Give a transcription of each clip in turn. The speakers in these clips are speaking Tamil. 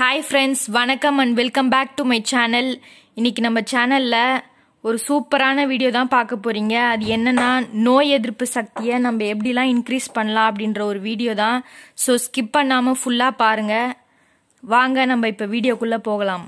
ஹாய் ஃப்ரெண்ட்ஸ் வணக்கம் and welcome back to my channel இன்னைக்கு நம்ம சேனலில் ஒரு சூப்பரான வீடியோ தான் பார்க்க போறீங்க அது என்னன்னா நோய் எதிர்ப்பு சக்தியை நம்ம எப்படிலாம் இன்க்ரீஸ் பண்ணலாம் அப்படின்ற ஒரு வீடியோ தான் ஸோ ஸ்கிப் பண்ணாமல் ஃபுல்லாக பாருங்க வாங்க நம்ம இப்போ வீடியோக்குள்ளே போகலாம்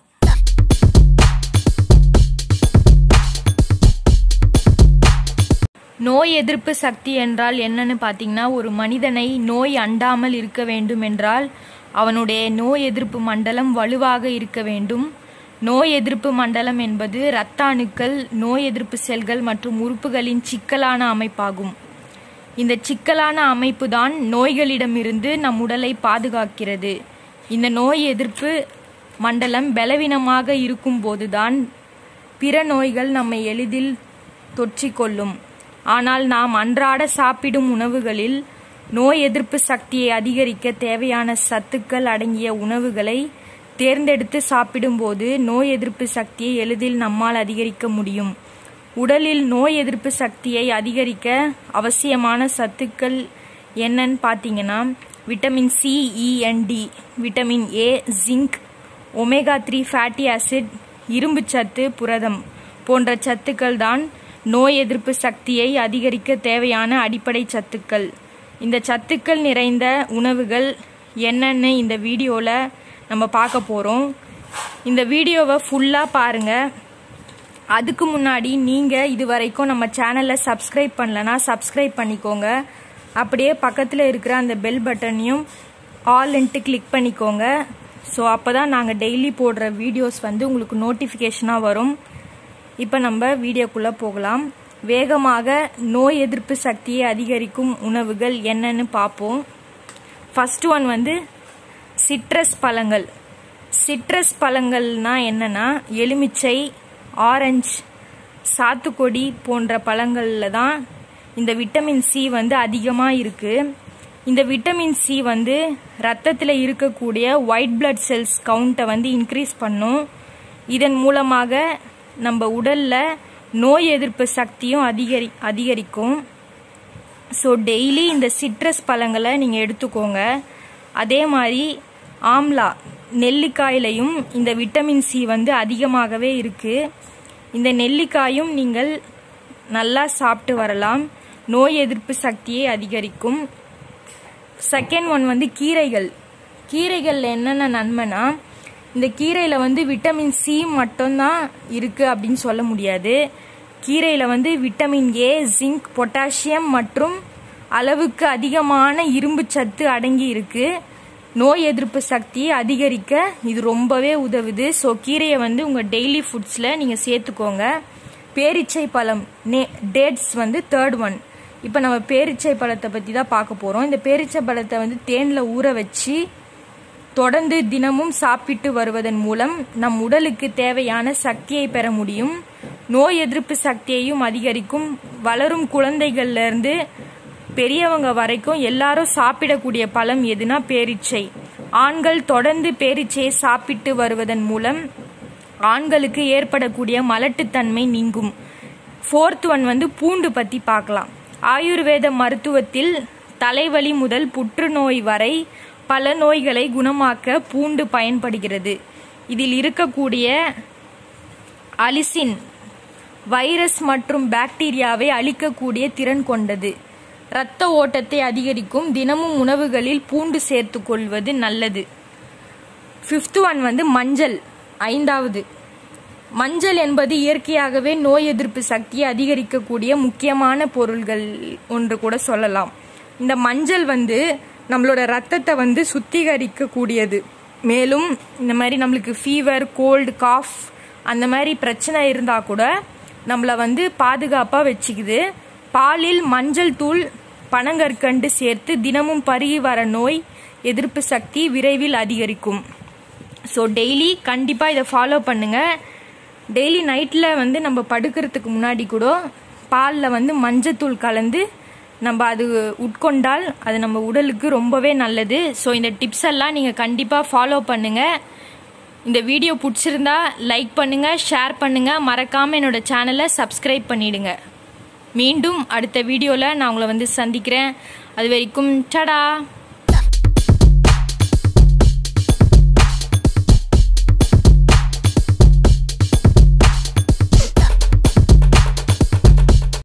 நோய் எதிர்ப்பு சக்தி என்றால் என்னன்னு பார்த்தீங்கன்னா ஒரு மனிதனை நோய் அண்டாமல் இருக்க வேண்டும் என்றால் அவனுடைய நோய் எதிர்ப்பு மண்டலம் வலுவாக இருக்க வேண்டும் நோய் எதிர்ப்பு மண்டலம் என்பது இரத்த அணுக்கள் நோய் எதிர்ப்பு செல்கள் மற்றும் உறுப்புகளின் சிக்கலான அமைப்பாகும் இந்த சிக்கலான அமைப்பு தான் நோய்களிடமிருந்து நம் உடலை பாதுகாக்கிறது இந்த நோய் எதிர்ப்பு மண்டலம் பலவீனமாக இருக்கும்போதுதான் பிற நோய்கள் நம்மை எளிதில் தொற்றிக்கொள்ளும் ஆனால் நாம் அன்றாட சாப்பிடும் உணவுகளில் நோய் எதிர்ப்பு சக்தியை அதிகரிக்க தேவையான சத்துக்கள் அடங்கிய உணவுகளை தேர்ந்தெடுத்து சாப்பிடும்போது நோய் எதிர்ப்பு சக்தியை எளிதில் நம்மால் அதிகரிக்க முடியும் உடலில் நோய் எதிர்ப்பு சக்தியை அதிகரிக்க அவசியமான சத்துக்கள் என்னன்னு பார்த்தீங்கன்னா vitamin C E and vitamin A zinc omega three fatty acid இரும்பு சத்து புரதம் போன்ற சத்துக்கள் தான் நோய் எதிர்ப்பு சக்தியை அதிகரிக்க தேவையான அடிப்படை சத்துக்கள் இந்த சத்துக்கள் நிறைந்த உணவுகள் என்னன்னு இந்த வீடியோவில் நம்ம பார்க்க போகிறோம் இந்த வீடியோவை ஃபுல்லாக பாருங்கள் அதுக்கு முன்னாடி நீங்கள் இது வரைக்கும் நம்ம சேனலை சப்ஸ்கிரைப் பண்ணலனா சப்ஸ்கிரைப் பண்ணிக்கோங்க அப்படியே பக்கத்தில் இருக்கிற அந்த பெல் பட்டனையும் ஆல்ன்ட்டு கிளிக் பண்ணிக்கோங்க ஸோ அப்போ தான் நாங்கள் டெய்லி போடுற வீடியோஸ் வந்து உங்களுக்கு நோட்டிஃபிகேஷனாக வரும் இப்போ நம்ம வீடியோக்குள்ளே போகலாம் வேகமாக நோய் எதிர்ப்பு சக்தியை அதிகரிக்கும் உணவுகள் என்னன்னு பார்ப்போம் ஃபர்ஸ்ட் ஒன் வந்து சிட்ரஸ் பழங்கள் சிட்ரஸ் பழங்கள்னா என்னன்னா எலுமிச்சை ஆரஞ்சு சாத்துக்கொடி போன்ற பழங்களில் தான் இந்த விட்டமின் சி வந்து அதிகமாக இருக்குது இந்த விட்டமின் சி வந்து ரத்தத்தில் இருக்கக்கூடிய ஒயிட் பிளட் செல்ஸ் கவுண்ட்டை வந்து இன்க்ரீஸ் பண்ணும் இதன் மூலமாக நம்ம உடலில் நோய் எதிர்ப்பு சக்தியும் அதிகரி அதிகரிக்கும் ஸோ டெய்லி இந்த சிட்ரஸ் பழங்களை நீங்கள் எடுத்துக்கோங்க அதே மாதிரி ஆம்லா நெல்லிக்காயிலையும் இந்த விட்டமின் சி வந்து அதிகமாகவே இருக்குது இந்த நெல்லிக்காயும் நீங்கள் நல்லா சாப்பிட்டு வரலாம் நோய் எதிர்ப்பு சக்தியை அதிகரிக்கும் செகண்ட் ஒன் வந்து கீரைகள் கீரைகளில் என்னென்ன நன்மைனா இந்த கீரையில் வந்து விட்டமின் சி மட்டும்தான் இருக்குது அப்படின்னு சொல்ல முடியாது கீரையில் வந்து விட்டமின் ஏ ஜிங்க் பொட்டாசியம் மற்றும் அளவுக்கு அதிகமான இரும்பு சத்து அடங்கி இருக்கு நோய் எதிர்ப்பு சக்தியை அதிகரிக்க இது ரொம்பவே உதவுது ஸோ கீரையை வந்து உங்கள் டெய்லி ஃபுட்ஸில் நீங்கள் சேர்த்துக்கோங்க பேரிச்சை பழம் நே டேட்ஸ் வந்து தேர்ட் ஒன் இப்போ நம்ம பேரிச்சை பழத்தை பற்றி தான் பார்க்க போகிறோம் இந்த பேரிச்சை பழத்தை வந்து தேனில் ஊற வச்சு தொடர்ந்து தினமும் சாப்பிட்டு வருவதன் மூலம் நம் உடலுக்கு தேவையான சக்தியை பெற முடியும் நோய் எதிர்ப்பு சக்தியையும் அதிகரிக்கும் வளரும் குழந்தைகள்ல இருந்து பெரியவங்க வரைக்கும் எல்லாரும் சாப்பிடக்கூடிய பழம் எதுனா பேரிச்சை ஆண்கள் தொடர்ந்து பேரிச்சையை சாப்பிட்டு வருவதன் மூலம் ஆண்களுக்கு ஏற்படக்கூடிய மலட்டுத்தன்மை நீங்கும் ஃபோர்த் ஒன் வந்து பூண்டு பற்றி பார்க்கலாம் ஆயுர்வேத மருத்துவத்தில் தலைவலி முதல் புற்றுநோய் வரை பல நோய்களை குணமாக்க பூண்டு பயன்படுகிறது இதில் இருக்கக்கூடிய அலிசின் வைரஸ் மற்றும் பாக்டீரியாவை அழிக்கக்கூடிய திறன் கொண்டது இரத்த ஓட்டத்தை அதிகரிக்கும் தினமும் உணவுகளில் பூண்டு சேர்த்து கொள்வது நல்லது ஃபிஃப்த் ஒன் வந்து மஞ்சள் ஐந்தாவது மஞ்சள் என்பது இயற்கையாகவே நோய் எதிர்ப்பு சக்தியை அதிகரிக்கக்கூடிய முக்கியமான பொருள்கள் ஒன்று கூட சொல்லலாம் இந்த மஞ்சள் வந்து நம்மளோட ரத்தத்தை வந்து சுத்திகரிக்கக்கூடியது மேலும் இந்த மாதிரி நம்மளுக்கு ஃபீவர் கோல்டு காஃப் அந்த மாதிரி பிரச்சனை இருந்தால் கூட நம்மளை வந்து பாதுகாப்பாக வச்சுக்குது பாலில் மஞ்சள் தூள் பனங்கற்கண்டு சேர்த்து தினமும் பருகி வர நோய் எதிர்ப்பு சக்தி விரைவில் அதிகரிக்கும் ஸோ டெய்லி கண்டிப்பாக இதை ஃபாலோ பண்ணுங்கள் டெய்லி நைட்டில் வந்து நம்ம படுக்கிறதுக்கு முன்னாடி கூட பாலில் வந்து மஞ்சத்தூள் கலந்து நம்ம அது உட்கொண்டால் அது நம்ம உடலுக்கு ரொம்பவே நல்லது ஸோ இந்த டிப்ஸ் எல்லாம் நீங்கள் கண்டிப்பாக ஃபாலோ பண்ணுங்கள் இந்த வீடியோ பிடிச்சிருந்தா லைக் பண்ணுங்கள் ஷேர் பண்ணுங்கள் மறக்காமல் என்னோட சேனலை சப்ஸ்கிரைப் பண்ணிடுங்க மீண்டும் அடுத்த வீடியோவில் நான் உங்களை வந்து சந்திக்கிறேன் அது வரைக்கும் டடா